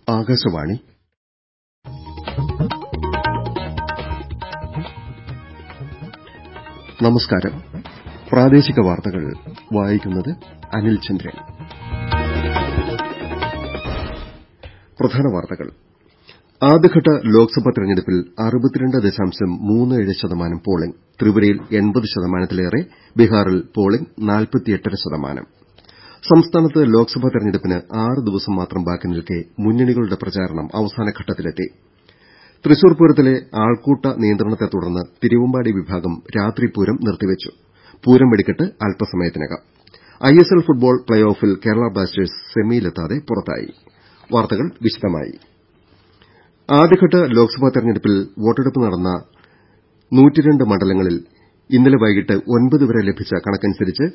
ആകാശവാണി നമസ്കാരം പ്രാദേശിക വാർത്തകൾ വായിക്കുന്നത് അനിൽ ചന്ദ്രൻ പ്രധാന വാർത്തകൾ ആദ്യഘട്ട ലോക്സഭാ തെരഞ്ഞെടുപ്പിൽ ശതമാനം പോളിംഗ് ത്രിപുരയിൽ ശതമാനത്തിലേറെ ബീഹാറിൽ പോളിംഗ് ശതമാനം സംസ്ഥാനത്ത് ലോക്സഭാ തെരഞ്ഞെടുപ്പിന് ആറ് ദിവസം മാത്രം ബാക്കി നിൽക്കെ മുന്നണികളുടെ പ്രചാരണം അവസാനഘട്ടത്തിലെത്തി തൃശൂർ പൂരത്തിലെ ആൾക്കൂട്ട നിയന്ത്രണത്തെ തുടർന്ന് തിരുവമ്പാടി വിഭാഗം രാത്രി പൂരം നിർത്തിവെച്ചു പൂരം വെടിക്കെട്ട് അല്പസമയത്തിനകം ഐഎസ്എൽ ഫുട്ബോൾ പ്ലേ ഓഫിൽ കേരള ബ്ലാസ്റ്റേഴ്സ് സെമിയിലെത്താതെ പുറത്തായി വാർത്തകൾ വിശദമായി ആദ്യഘട്ട ലോക്സഭാ തെരഞ്ഞെടുപ്പിൽ വോട്ടെടുപ്പ് നടന്ന മണ്ഡലങ്ങളിൽ ഇന്നലെ വൈകിട്ട് ഒൻപത് വരെ ലഭിച്ച കണക്കനുസരിച്ച്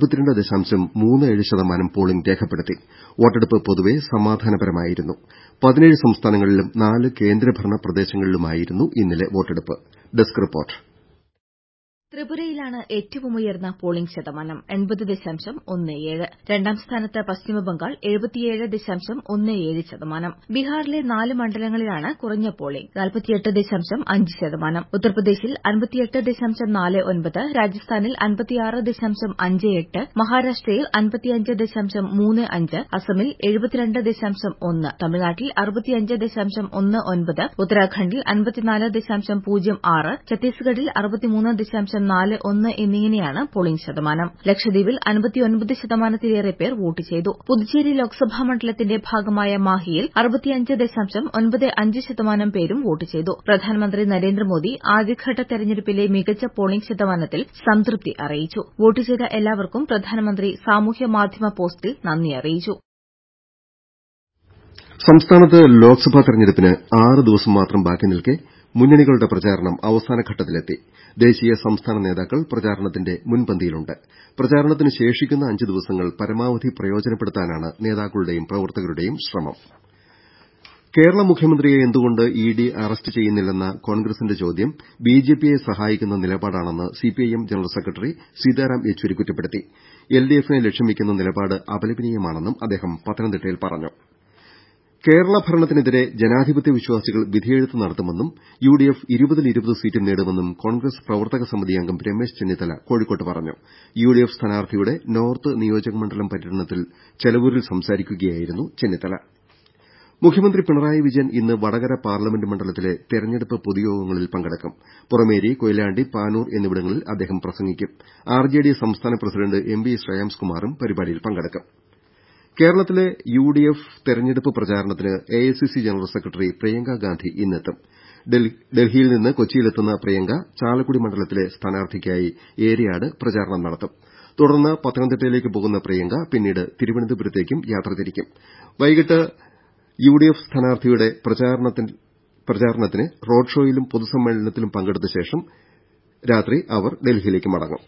ശതമാനം പോളിംഗ് രേഖപ്പെടുത്തി വോട്ടെടുപ്പ് പൊതുവെ സമാധാനപരമായിരുന്നു പതിനേഴ് സംസ്ഥാനങ്ങളിലും നാല് കേന്ദ്രഭരണ പ്രദേശങ്ങളിലുമായിരുന്നു ഇന്നലെ വോട്ടെടുപ്പ് ഡെസ്ക് റിപ്പോർട്ട് ത്രിപുരയിലാണ് ഏറ്റവും ഉയർന്ന പോളിംഗ് ശതമാനം രണ്ടാം സ്ഥാനത്ത് പശ്ചിമബംഗാൾ ശതമാനം ബീഹാറിലെ നാല് മണ്ഡലങ്ങളിലാണ് കുറഞ്ഞ പോളിംഗ് ശതമാനം ഉത്തർപ്രദേശിൽ രാജസ്ഥാനിൽ മഹാരാഷ്ട്രയിൽ അസമിൽ തമിഴ്നാട്ടിൽ ഉത്തരാഖണ്ഡിൽ ഛത്തീസ്ഗഡിൽ എന്നിങ്ങനെയാണ് പോളിംഗ് ശതമാനം ലക്ഷദ്വീപിൽ ശതമാനത്തിലേറെ പേർ വോട്ട് ചെയ്തു പുതുച്ചേരി ലോക്സഭാ മണ്ഡലത്തിന്റെ ഭാഗമായ മാഹിയിൽ ശതമാനം പേരും വോട്ട് ചെയ്തു പ്രധാനമന്ത്രി നരേന്ദ്രമോദി ആദ്യഘട്ട തെരഞ്ഞെടുപ്പിലെ മികച്ച പോളിംഗ് ശതമാനത്തിൽ സംതൃപ്തി അറിയിച്ചു വോട്ട് ചെയ്ത എല്ലാവർക്കും പ്രധാനമന്ത്രി സാമൂഹ്യ മാധ്യമ പോസ്റ്റിൽ നന്ദി അറിയിച്ചു സംസ്ഥാനത്ത് ലോക്സഭാ തെരഞ്ഞെടുപ്പിന് ആറ് ദിവസം മാത്രം ബാക്കി നിൽക്കെ മുന്നണികളുടെ പ്രചാരണം അവസാനഘട്ടത്തിലെത്തി ദേശീയ സംസ്ഥാന നേതാക്കൾ പ്രചാരണത്തിന്റെ മുൻപന്തിയിലുണ്ട് പ്രചാരണത്തിന് ശേഷിക്കുന്ന അഞ്ച് ദിവസങ്ങൾ പരമാവധി പ്രയോജനപ്പെടുത്താനാണ് നേതാക്കളുടെയും പ്രവർത്തകരുടെയും ശ്രമം കേരള മുഖ്യമന്ത്രിയെ എന്തുകൊണ്ട് ഇഡി അറസ്റ്റ് ചെയ്യുന്നില്ലെന്ന കോൺഗ്രസിന്റെ ചോദ്യം ബിജെപിയെ സഹായിക്കുന്ന നിലപാടാണെന്ന് CPIM general secretary Sitaram Yechury കുറ്റപ്പെടുത്തി എൽഡിഎഫിനെ ലക്ഷ്യം വെക്കുന്ന നിലപാട് അപലപനീയമാണെന്നും അദ്ദേഹം പത്തനംതിട്ടയിൽ പറഞ്ഞു കേരള ഭരണത്തിനെതിരെ ജനാധിപത്യ വിശ്വാസികൾ വിധിയെഴുത്ത് നടത്തുമെന്നും യുഡിഎഫ് ഇരുപതിൽ ഇരുപത് സീറ്റും നേടുമെന്നും കോൺഗ്രസ് പ്രവർത്തക സമിതി അംഗം രമേശ് ചെന്നിത്തല കോഴിക്കോട്ട് പറഞ്ഞു യുഡിഎഫ് സ്ഥാനാർത്ഥിയുടെ നോർത്ത് നിയോജകമണ്ഡലം പര്യടനത്തിൽ ചെലവൂരിൽ സംസാരിക്കുകയായിരുന്നു ചെന്നിത്തല മുഖ്യമന്ത്രി പിണറായി വിജയൻ ഇന്ന് വടകര പാർലമെന്റ് മണ്ഡലത്തിലെ തെരഞ്ഞെടുപ്പ് പൊതുയോഗങ്ങളിൽ പങ്കെടുക്കും പുറമേരി കൊയിലാണ്ടി പാനൂർ എന്നിവിടങ്ങളിൽ അദ്ദേഹം പ്രസംഗിക്കും ആർജെഡി സംസ്ഥാന പ്രസിഡന്റ് എം വി ശ്രേയാംസ്കുമാറും പരിപാടിയിൽ പങ്കെടുക്കും കേരളത്തിലെ യുഡിഎഫ് തെരഞ്ഞെടുപ്പ് പ്രചാരണത്തിന് AICC general secretary Priyanka Gandhi ഇന്നെത്തും ഡൽഹിയിൽ നിന്ന് കൊച്ചിയിലെത്തുന്ന പ്രിയങ്ക ചാലക്കുടി മണ്ഡലത്തിലെ സ്ഥാനാർത്ഥിക്കായി ഏരിയാട് പ്രചാരണം നടത്തും തുടർന്ന് പത്തനംതിട്ടയിലേക്ക് പോകുന്ന പ്രിയങ്ക പിന്നീട് തിരുവനന്തപുരത്തേക്കും യാത്ര തിരിക്കും വൈകിട്ട് യുഡിഎഫ് സ്ഥാനാർത്ഥിയുടെ പ്രചാരണത്തിന് റോഡ് ഷോയിലും പൊതുസമ്മേളനത്തിലും പങ്കെടുത്ത ശേഷം രാത്രി അവർ ഡൽഹിയിലേക്ക് മടങ്ങും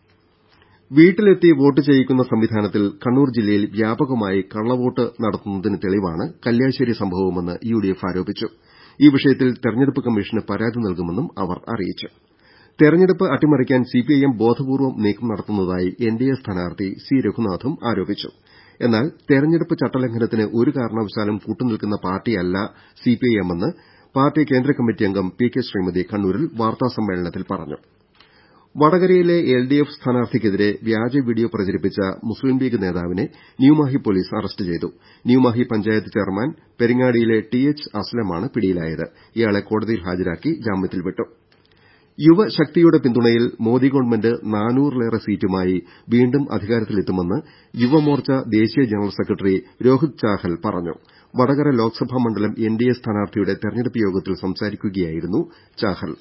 വീട്ടിലെത്തി വോട്ട് ചെയ്യിക്കുന്ന സംവിധാനത്തിൽ കണ്ണൂർ ജില്ലയിൽ വ്യാപകമായി കള്ളവോട്ട് നടത്തുന്നതിന് തെളിവാണ് കല്യാശ്ശേരി സംഭവമെന്ന് യുഡിഎഫ് ആരോപിച്ചു ഈ വിഷയത്തിൽ തെരഞ്ഞെടുപ്പ് കമ്മീഷന് പരാതി നൽകുമെന്നും അവർ അറിയിച്ചു തെരഞ്ഞെടുപ്പ് അട്ടിമറിക്കാൻ സിപിഐഎം ബോധപൂർവ്വം നീക്കം നടത്തുന്നതായി എൻഡിഎ സ്ഥാനാർത്ഥി സി രഘുനാഥും ആരോപിച്ചു എന്നാൽ തെരഞ്ഞെടുപ്പ് ചട്ടലംഘനത്തിന് ഒരു കാരണവശാലും കൂട്ടുനിൽക്കുന്ന പാർട്ടിയല്ല സിപിഐഎമ്മെന്ന് പാർട്ടി കേന്ദ്ര കമ്മിറ്റി അംഗം പി കെ ശ്രീമതി കണ്ണൂരിൽ വാർത്താസമ്മേളനത്തിൽ പറഞ്ഞു വടകരയിലെ എൽഡിഎഫ് സ്ഥാനാർത്ഥിക്കെതിരെ വ്യാജ വീഡിയോ പ്രചരിപ്പിച്ച മുസ്ലിം ലീഗ് നേതാവിനെ ന്യൂമാഹി പോലീസ് അറസ്റ്റ് ചെയ്തു ന്യൂമാഹി പഞ്ചായത്ത് ചെയർമാൻ പെരിങ്ങാടിയിലെ ടി എച്ച് അസ്ലമാണ് പിടിയിലായത് ഇയാളെ കോടതിയിൽ ഹാജരാക്കി ജാമ്യത്തിൽ വിട്ടു യുവശക്തിയുടെ പിന്തുണയിൽ മോദി ഗവൺമെന്റ് നാനൂറിലേറെ സീറ്റുമായി വീണ്ടും അധികാരത്തിലെത്തുമെന്ന് യുവമോർച്ച ദേശീയ ജനറൽ സെക്രട്ടറി രോഹിത് ചാഹൽ പറഞ്ഞു വടകര ലോക്സഭാ മണ്ഡലം എൻഡിഎ സ്ഥാനാർത്ഥിയുടെ തെരഞ്ഞെടുപ്പ് യോഗത്തിൽ സംസാരിക്കുകയായിരുന്നു ചാഹൽ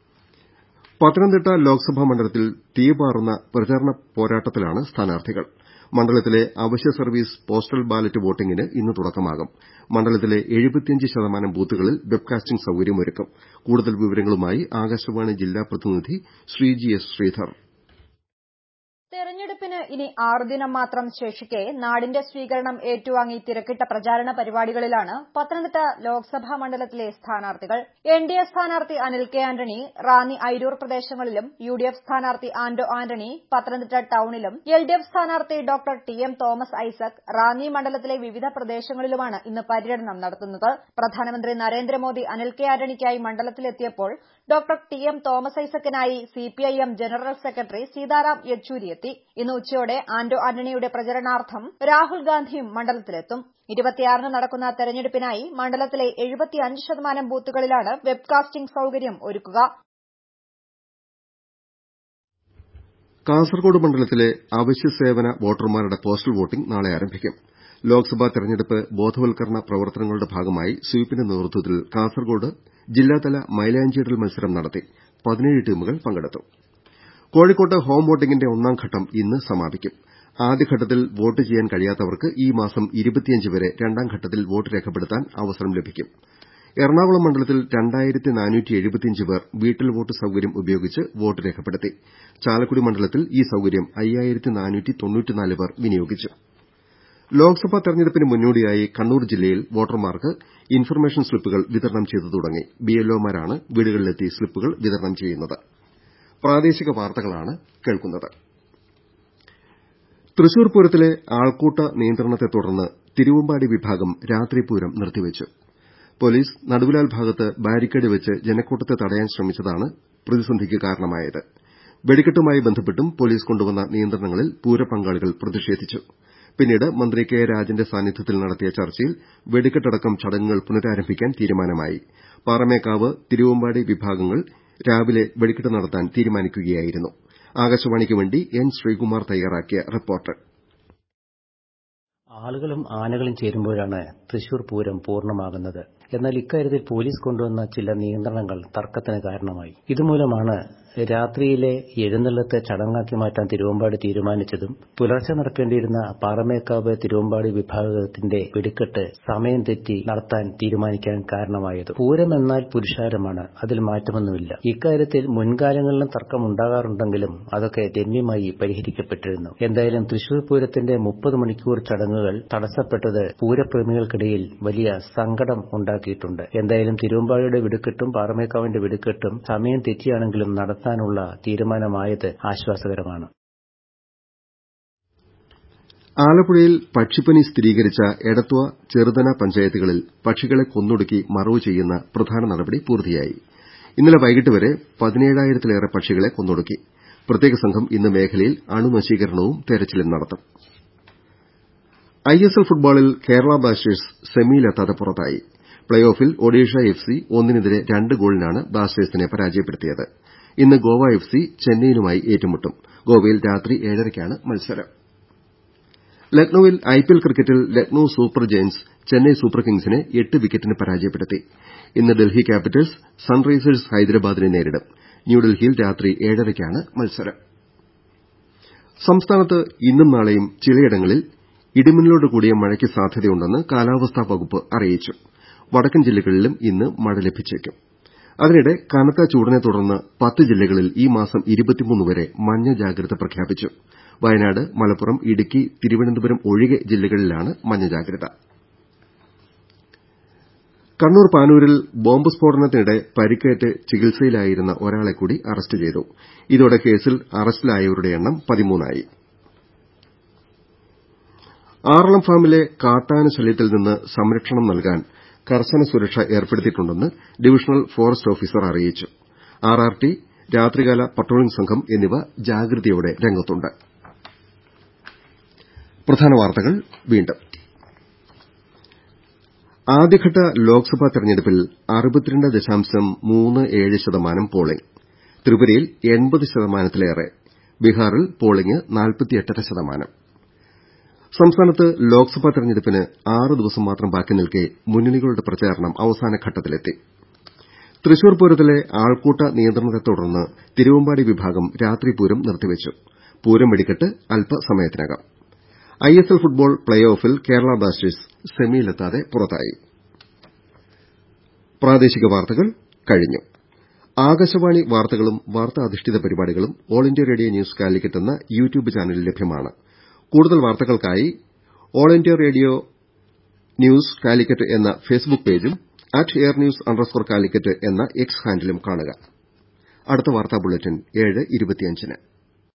പത്തനംതിട്ട ലോക്സഭാ മണ്ഡലത്തിൽ തീപാറുന്ന പ്രചാരണ പോരാട്ടത്തിലാണ് സ്ഥാനാർത്ഥികൾ മണ്ഡലത്തിലെ അവശ്യ സർവീസ് പോസ്റ്റൽ ബാലറ്റ് വോട്ടിംഗിന് ഇന്ന് തുടക്കമാകും മണ്ഡലത്തിലെ ശതമാനം ബൂത്തുകളിൽ വെബ്കാസ്റ്റിംഗ് സൌകര്യമൊരുക്കും കൂടുതൽ വിവരങ്ങളുമായി ആകാശവാണി ജില്ലാ പ്രതിനിധി ശ്രീജി എസ് ശ്രീധർ തെരഞ്ഞെടുപ്പ് തെരഞ്ഞെടുപ്പിന് ഇനി ആറു ദിനം മാത്രം ശേഷിക്കെ നാടിന്റെ സ്വീകരണം ഏറ്റുവാങ്ങി തിരക്കിട്ട പ്രചാരണ പരിപാടികളിലാണ് പത്തനംതിട്ട ലോക്സഭാ മണ്ഡലത്തിലെ സ്ഥാനാർത്ഥികൾ എൻ ഡി എ സ്ഥാനാർത്ഥി അനിൽ കെ ആന്റണി റാന്നി അയിരൂർ പ്രദേശങ്ങളിലും യു ഡി എഫ് സ്ഥാനാർത്ഥി ആന്റോ ആന്റണി പത്തനംതിട്ട ടൌണിലും എൽ ഡി എഫ് സ്ഥാനാർത്ഥി doctor T M Thomas Isaac Ranni മണ്ഡലത്തിലെ വിവിധ പ്രദേശങ്ങളിലുമാണ് ഇന്ന് പര്യടനം നടത്തുന്നത് പ്രധാനമന്ത്രി നരേന്ദ്രമോദി അനിൽ കെ ആന്റണിക്കായി മണ്ഡലത്തിലെത്തിയപ്പോൾ ഡോക്ടർ ടി എം തോമസ് ഐസക്കിനായി CPIM general secretary Sitaram Yechury എത്തി ഇന്ന് ഉച്ചയോടെ ആന്റോ ആന്റണിയുടെ പ്രചരണാർത്ഥം രാഹുൽ ഗാന്ധിയും മണ്ഡലത്തിലെത്തും ഇരുപത്തിയാറിന് നടക്കുന്ന തെരഞ്ഞെടുപ്പിനായി മണ്ഡലത്തിലെ എഴുപത്തിയഞ്ച് ശതമാനം ബൂത്തുകളിലാണ് വെബ്കാസ്റ്റിംഗ് സൌകര്യം ഒരുക്കുക കാസർകോട് മണ്ഡലത്തിലെ അവശ്യ സേവന വോട്ടർമാരുടെ പോസ്റ്റൽ വോട്ടിംഗ് നാളെ ആരംഭിക്കും ലോക്സഭാ തെരഞ്ഞെടുപ്പ് ബോധവൽക്കരണ പ്രവർത്തനങ്ങളുടെ ഭാഗമായി സ്വീപിന്റെ നേതൃത്വത്തിൽ കാസർകോട് ജില്ലാതല മൈലാഞ്ചിയിടൽ മത്സരം നടത്തി പതിനേഴ് ടീമുകൾ പങ്കെടുത്തു കോഴിക്കോട്ട് ഹോം വോട്ടിംഗിന്റെ ഒന്നാം ഘട്ടം ഇന്ന് സമാപിക്കും ആദ്യഘട്ടത്തിൽ വോട്ട് ചെയ്യാൻ കഴിയാത്തവർക്ക് ഈ മാസം വരെ രണ്ടാം ഘട്ടത്തിൽ വോട്ട് രേഖപ്പെടുത്താൻ അവസരം ലഭിക്കും എറണാകുളം മണ്ഡലത്തിൽ പേർ വീട്ടിൽ വോട്ട് സൌകര്യം ഉപയോഗിച്ച് വോട്ട് രേഖപ്പെടുത്തി ചാലക്കുടി മണ്ഡലത്തിൽ ഈ സൌകര്യം പേർ വിനിയോഗിച്ചു ലോക്സഭാ തെരഞ്ഞെടുപ്പിന് മുന്നോടിയായി കണ്ണൂർ ജില്ലയിൽ വോട്ടർമാർക്ക് ഇൻഫർമേഷൻ സ്ലിപ്പുകൾ വിതരണം ചെയ്തു തുടങ്ങി ബിഎൽഒമാരാണ് വീടുകളിലെത്തി സ്ലിപ്പുകൾ വിതരണം ചെയ്യുന്നത് തൃശൂർ പൂരത്തിലെ ആൾക്കൂട്ട നിയന്ത്രണത്തെ തുടർന്ന് തിരുവമ്പാടി വിഭാഗം രാത്രി പൂരം നിർത്തിവച്ചു പോലീസ് നടുവിലാൽ ഭാഗത്ത് ബാരിക്കേഡ് വെച്ച് ജനക്കൂട്ടത്തെ തടയാൻ ശ്രമിച്ചതാണ് പ്രതിസന്ധിക്ക് കാരണമായത് വെടിക്കെട്ടുമായി ബന്ധപ്പെട്ടും പോലീസ് കൊണ്ടുവന്ന നിയന്ത്രണങ്ങളിൽ പൂരപങ്കാളികൾ പ്രതിഷേധിച്ചു പിന്നീട് മന്ത്രി കെ രാജന്റെ സാന്നിധ്യത്തിൽ നടത്തിയ ചർച്ചയിൽ വെടിക്കെട്ടടക്കം ചടങ്ങുകൾ പുനരാരംഭിക്കാൻ തീരുമാനമായി പാറമേക്കാവ് തിരുവമ്പാടി വിഭാഗങ്ങൾ രാവിലെ വെടിക്കെട്ട് നടത്താൻ തീരുമാനിക്കുകയായിരുന്നു ആകാശവാണിക്ക് വേണ്ടി എൻ ശ്രീകുമാർ തയ്യാറാക്കിയ റിപ്പോർട്ട് ആളുകളും ആനകളും ചേരുമ്പോഴാണ് തൃശൂർ പൂരം പൂർണ്ണമാകുന്നത് എന്നാൽ ഇക്കാര്യത്തിൽ പോലീസ് കൊണ്ടുവന്ന ചില നിയന്ത്രണങ്ങൾ തർക്കത്തിന് കാരണമായി ഇതുമൂലമാണ് രാത്രിയിലെ എഴുന്നള്ളത്തെ ചടങ്ങാക്കി മാറ്റാൻ തിരുവമ്പാടി തീരുമാനിച്ചതും പുലർച്ചെ നടക്കേണ്ടിയിരുന്ന പാറമേക്കാവ് തിരുവമ്പാടി വിഭാഗത്തിന്റെ വെടിക്കെട്ട് സമയം തെറ്റി നടത്താൻ തീരുമാനിക്കാൻ കാരണമായത് പൂരം എന്നാൽ പുരുഷാരമാണ് അതിൽ മാറ്റമൊന്നുമില്ല ഇക്കാര്യത്തിൽ മുൻകാലങ്ങളിലും തർക്കമുണ്ടാകാറുണ്ടെങ്കിലും അതൊക്കെ രമ്യമായി പരിഹരിക്കപ്പെട്ടിരുന്നു എന്തായാലും തൃശൂർ പൂരത്തിന്റെ മുപ്പത് മണിക്കൂർ ചടങ്ങുകൾ തടസ്സപ്പെട്ടത് പൂരപ്രേമികൾക്കിടയിൽ വലിയ സങ്കടം ഉണ്ടാക്കിയിട്ടുണ്ട് എന്തായാലും തിരുവമ്പാടിയുടെ വെടിക്കെട്ടും പാറമേക്കാവിന്റെ വെടിക്കെട്ടും സമയം തെറ്റിയാണെങ്കിലും നടത്താനുള്ള തീരുമാനമായത് ആശ്വാസകരമാണ് ആലപ്പുഴയിൽ പക്ഷിപ്പനി സ്ഥിരീകരിച്ച എടത്വ ചെറുതന പഞ്ചായത്തുകളിൽ പക്ഷികളെ കൊന്നൊടുക്കി മറവു ചെയ്യുന്ന പ്രധാന നടപടി പൂർത്തിയായി ഇന്നലെ വൈകിട്ട് വരെ പതിനേഴായിരത്തിലേറെ പക്ഷികളെ കൊന്നൊടുക്കി പ്രത്യേക സംഘം ഇന്ന് മേഖലയിൽ അണുനശീകരണവും തെരച്ചിലും നടത്തും ഐഎസ്എൽ ഫുട്ബോളിൽ കേരള ബ്ലാസ്റ്റേഴ്സ് സെമിയിലെത്താതെ പുറത്തായി പ്ലേ ഓഫിൽ ഒഡീഷ എഫ്സി ഒന്നിനെതിരെ രണ്ട് ഗോളിനാണ് ബ്ലാസ്റ്റേഴ്സിനെ പരാജയപ്പെടുത്തിയത് ഇന്ന് ഗോവ എഫ്സി ചെന്നൈയിനുമായി ഏറ്റുമുട്ടും ഗോവയിൽ രാത്രി ഏഴരയ്ക്കാണ് മത്സരം ലക്നൌവിൽ ഐപിഎൽ ക്രിക്കറ്റിൽ Lucknow super giants Chennai super കിംഗ്സിനെ എട്ട് വിക്കറ്റിന് പരാജയപ്പെടുത്തി ഇന്ന് ഡൽഹി ക്യാപിറ്റൽസ് സൺറൈസേഴ്സ് ഹൈദരാബാദിനെ നേരിടും ന്യൂഡൽഹിയിൽ രാത്രി ഏഴരയ്ക്കാണ് മത്സരം സംസ്ഥാനത്ത് ഇന്നും നാളെയും ചിലയിടങ്ങളിൽ ഇടിമിന്നലോട് കൂടിയ മഴയ്ക്ക് സാധ്യതയുണ്ടെന്ന് കാലാവസ്ഥാ വകുപ്പ് അറിയിച്ചു വടക്കൻ ജില്ലകളിലും ഇന്ന് മഴ ലഭിച്ചേക്കും അതിനിടെ കനത്ത ചൂടിനെ തുടർന്ന് പത്ത് ജില്ലകളിൽ ഈ മാസം വരെ മഞ്ഞ ജാഗ്രത പ്രഖ്യാപിച്ചു വയനാട് മലപ്പുറം ഇടുക്കി തിരുവനന്തപുരം ഒഴികെ ജില്ലകളിലാണ് മഞ്ഞ ജാഗ്രത കണ്ണൂർ പാനൂരിൽ ബോംബ് സ്ഫോടനത്തിനിടെ പരിക്കേറ്റ് ചികിത്സയിലായിരുന്ന ഒരാളെ കൂടി അറസ്റ്റ് ചെയ്തു ഇതോടെ കേസിൽ അറസ്റ്റിലായവരുടെ എണ്ണം പതിമൂന്നായി ആറളം ഫാമിലെ കാട്ടാന ശല്യത്തിൽ നിന്ന് സംരക്ഷണം നൽകാൻ കർശന സുരക്ഷ ഏർപ്പെടുത്തിയിട്ടുണ്ടെന്ന് ഡിവിഷണൽ ഫോറസ്റ്റ് ഓഫീസർ അറിയിച്ചു ആർആർടി രാത്രികാല പട്രോളിംഗ് സംഘം എന്നിവ ജാഗ്രതയോടെ രംഗത്തുണ്ട് ആദ്യഘട്ട ലോക്സഭാ തെരഞ്ഞെടുപ്പിൽ ശതമാനം പോളിംഗ് ത്രിപുരയിൽ എൺപത് ശതമാനത്തിലേറെ ബീഹാറിൽ പോളിംഗ് ശതമാനം സംസ്ഥാനത്ത് ലോക്സഭാ തെരഞ്ഞെടുപ്പിന് ആറ് ദിവസം മാത്രം ബാക്കി നിൽക്കെ മുന്നണികളുടെ പ്രചാരണം അവസാനഘട്ടത്തിലെത്തി തൃശൂർ പൂരത്തിലെ ആൾക്കൂട്ട നിയന്ത്രണത്തെ തുടർന്ന് തിരുവമ്പാടി വിഭാഗം രാത്രി പൂരം നിർത്തിവച്ചു പൂരം വെടിക്കെട്ട് അല്പസമയത്തിനകം ഐഎസ്എൽ ഫുട്ബോൾ പ്ലേ ഓഫിൽ കേരള ബ്ലാസ്റ്റേഴ്സ് സെമിയിലെത്താതെ പുറത്തായി ആകാശവാണി വാർത്തകളും വാർത്താ അധിഷ്ഠിത പരിപാടികളും All India Radio news Calicut എന്ന യൂട്യൂബ് ചാനലിൽ ലഭ്യമാണ് കൂടുതൽ വാർത്തകൾക്കായി All India Radio news Calicut എന്ന ഫേസ്ബുക്ക് പേജും at air news underscore Calicut എന്ന എക്സ് ഹാൻഡിലും കാണുക അടുത്ത വാർത്താ ബുള്ളറ്റിൻ ഏഴ് ഇരുപത്തിയഞ്ചിന്